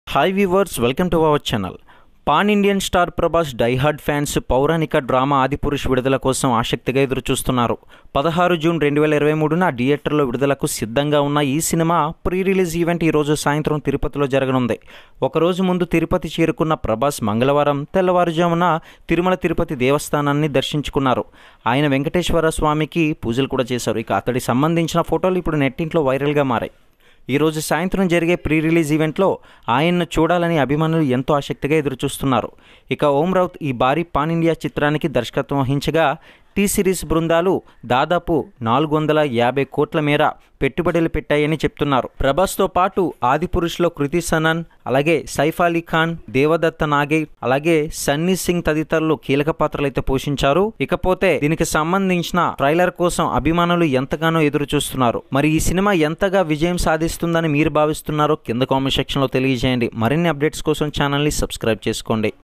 hi viewers welcome to our channel pan Indian star Prabhas diehard fans పౌరాణిక drama Adipurush విడుదల కోసం ఆసక్తిగా ఎదురుచూస్తున్నారు పదహారు జూన్ రెండు వేల ఇరవై మూడున థియేటర్లో విడుదలకు సిద్ధంగా ఉన్న ఈ సినిమా ప్రీ రిలీజ్ ఈవెంట్ ఈరోజు సాయంత్రం తిరుపతిలో జరగనుంది ఒకరోజు ముందు తిరుపతి చేరుకున్న ప్రభాస్ మంగళవారం తెల్లవారుజామున తిరుమల తిరుపతి దేవస్థానాన్ని దర్శించుకున్నారు ఆయన వెంకటేశ్వర స్వామికి పూజలు కూడా చేశారు ఇక అతడి సంబంధించిన ఫోటోలు ఇప్పుడు నెట్టింట్లో వైరల్గా మారాయి ఈరోజు సాయంత్రం జరిగే ప్రీ రిలీజ్ ఈవెంట్లో ఆయన్ను చూడాలని అభిమానులు ఎంతో ఆసక్తిగా ఎదురుచూస్తున్నారు ఇక ఓం రౌత్ ఈ భారీ పాన్ ఇండియా చిత్రానికి దర్శకత్వం వహించగా టీ సిరీస్ బృందాలు దాదాపు నాలుగు వందల యాభై కోట్ల మేర పెట్టుబడులు పెట్టాయని చెప్తున్నారు ప్రభాస్తో పాటు ఆదిపురుష్లో కృతి సనన్ అలాగే సైఫ్ అలీ ఖాన్ దేవదత్త నాగే అలాగే సన్నీ సింగ్ తదితరులు కీలక పాత్రలు అయితే పోషించారు ఇకపోతే దీనికి సంబంధించిన ట్రైలర్ కోసం అభిమానులు ఎంతగానో ఎదురు చూస్తున్నారు మరి ఈ సినిమా ఎంతగా విజయం సాధిస్తుందని మీరు భావిస్తున్నారో కింద కామెంట్ సెక్షన్లో తెలియజేయండి మరిన్ని అప్డేట్స్ కోసం ఛానల్ని సబ్స్క్రైబ్ చేసుకోండి